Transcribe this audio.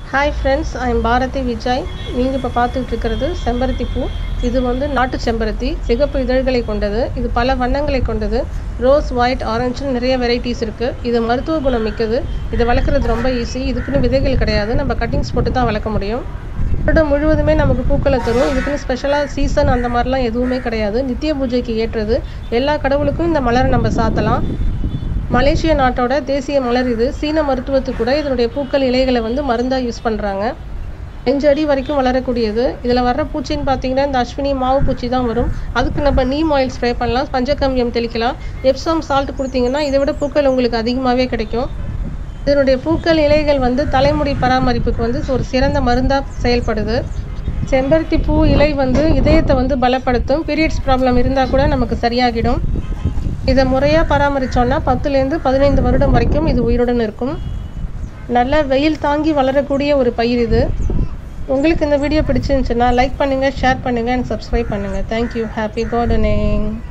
hi friends I'm Bharathi Vijay நீங்கள் இப்போ பார்த்துட்டு இருக்கிறது செம்பருத்தி பூ இது வந்து நாட்டு செம்பருத்தி சிகப்பு இதழ்களை கொண்டது இது பல வண்ணங்களை கொண்டது ரோஸ் ஒயிட் ஆரஞ்சுன்னு நிறைய வெரைட்டிஸ் இருக்குது இது மருத்துவ குணம் மிக்கது இதை வளர்க்குறது ரொம்ப ஈஸி இதுக்குன்னு விதைகள் கிடையாது நம்ம கட்டிங்ஸ் போட்டு தான் வளர்க்க முடியும் வருடம் முழுவதுமே நமக்கு பூக்களை தரும் இதுக்குன்னு ஸ்பெஷலாக சீசன் அந்த மாதிரிலாம் எதுவுமே கிடையாது நித்திய பூஜைக்கு ஏற்றது எல்லா கடவுளுக்கும் இந்த மலரை நம்ம சாத்தலாம் மலேசிய நாட்டோட தேசிய மலர் இது சீன மருத்துவத்துக்கு கூட இதனுடைய பூக்கள் இலைகளை வந்து மருந்தாக யூஸ் பண்ணுறாங்க அஞ்சு அடி வரைக்கும் வளரக்கூடியது இதில் வர்ற பூச்சின்னு பார்த்தீங்கன்னா இந்த அஸ்வினி மாவு பூச்சி தான் வரும் அதுக்கு நம்ம நீம் ஆயில் ஸ்ப்ரே பண்ணலாம் பஞ்சகம்யம் தெளிக்கலாம் எப்சம் சால்ட் கொடுத்தீங்கன்னா இதை விட பூக்கள் உங்களுக்கு அதிகமாகவே கிடைக்கும் இதனுடைய பூக்கள் இலைகள் வந்து தலைமுடி பராமரிப்புக்கு வந்து ஒரு சிறந்த மருந்தாக செயல்படுது செம்பருத்தி பூ இலை வந்து இதயத்தை வந்து பலப்படுத்தும் பீரியட்ஸ் ப்ராப்ளம் இருந்தால் கூட நமக்கு சரியாகிடும் இதை முறையாக பராமரித்தோன்னா பத்துலேருந்து பதினைந்து வருடம் வரைக்கும் இது உயிருடன் இருக்கும் நல்ல வெயில் தாங்கி வளரக்கூடிய ஒரு பயிர் இது உங்களுக்கு இந்த வீடியோ பிடிச்சிருந்துச்சுன்னா லைக் பண்ணுங்கள் ஷேர் பண்ணுங்கள் அண்ட் சப்ஸ்கிரைப் பண்ணுங்கள் தேங்க்யூ ஹாப்பி கார்டனிங்